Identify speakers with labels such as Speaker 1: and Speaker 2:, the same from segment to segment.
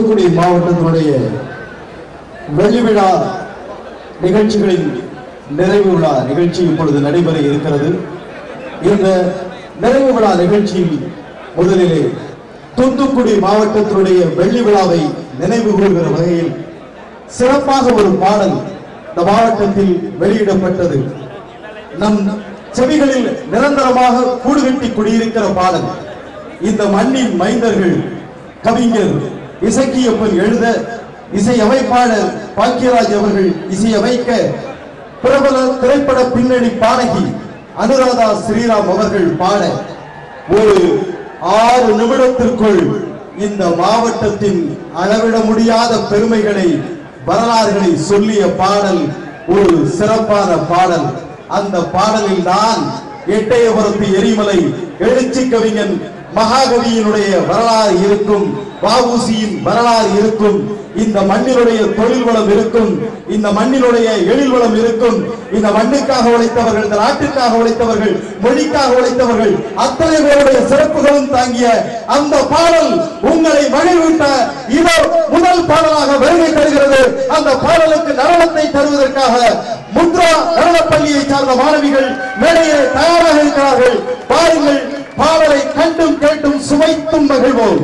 Speaker 1: தூத்துக்குடி மாவட்டத்தினுடைய வெள்ளி விழா நிகழ்ச்சிகளின் நிறைவு விழா நிகழ்ச்சி இப்பொழுது நடைபெற இருக்கிறது இந்த நிறைவு விழா நிகழ்ச்சியில் முதலிலே தூத்துக்குடி மாவட்டத்தினுடைய வெள்ளி விழாவை நினைவு கூறுகிற வகையில் சிறப்பாக ஒரு பாடல் இந்த மாவட்டத்தில் வெளியிடப்பட்டது நம் செவிகளில் நிரந்தரமாக கூடுகட்டி குடியிருக்கிற பாடல் இந்த மண்ணின் மைந்தர்கள் கவிஞர் இசக்கியப்பன் எழுத இசையமைப்பாளர் பாக்கியராஜ் அவர்கள் இசையமைக்க பிரபல திரைப்பட பின்னணி பாடகி அனுராதா ஸ்ரீராம் அவர்கள் பாட ஒரு ஆறு நிமிடத்திற்குள் இந்த மாவட்டத்தின் அளவிட முடியாத பெருமைகளை வரலாறுகளை சொல்லிய பாடல் ஒரு சிறப்பான பாடல் அந்த பாடலில் நான் எட்டயபுரத்து எரிமலை எழுச்சி கவிஞன் மகாகவியினுடைய வரலாறு இருக்கும் வாவூசியின் வரலாறு இருக்கும் இந்த மண்ணினுடைய தொழில் வளம் இருக்கும் இந்த மண்ணினுடைய எழில் வளம் இருக்கும் இந்த மண்ணுக்காக உழைத்தவர்கள் இந்த நாட்டுக்காக உழைத்தவர்கள் மொழிக்காக உழைத்தவர்கள் அத்தனை பேருடைய சிறப்புகளும் தாங்கிய அந்த பாடல் உங்களை மகிழ்விட்ட இதோ முதல் பாடலாக வருகை தருகிறது அந்த பாடலுக்கு நடனத்தை தருவதற்காக முத்ரா நடனப்பள்ளியை சார்ந்த மாணவிகள் மேடையிலே தயாராக இருக்கிறார்கள் பாருங்கள் பாடலை கண்டும் கேட்டும் சுவைத்தும் மகிழ்வோம்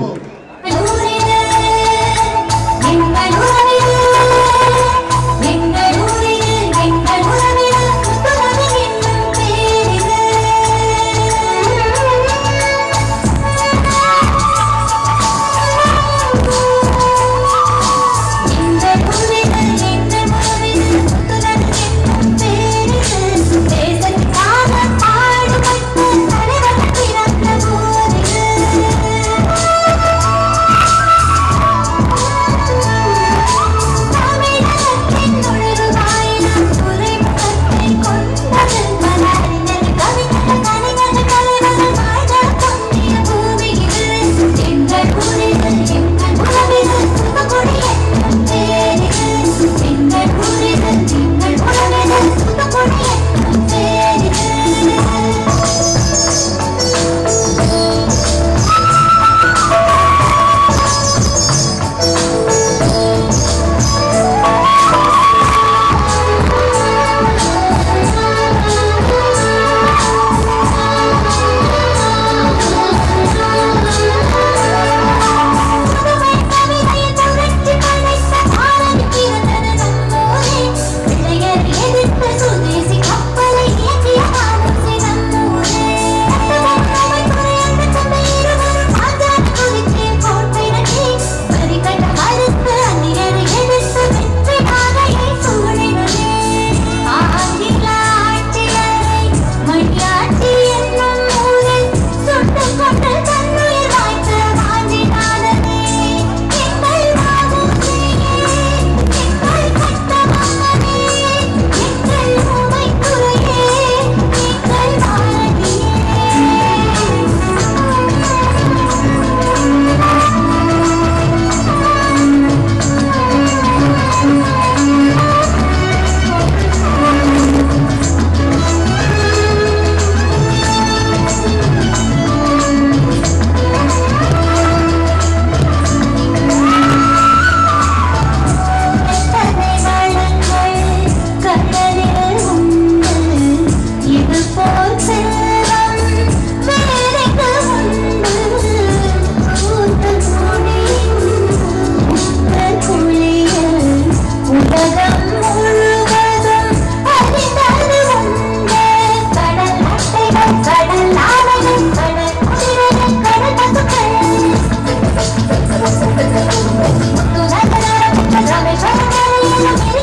Speaker 2: Thank you.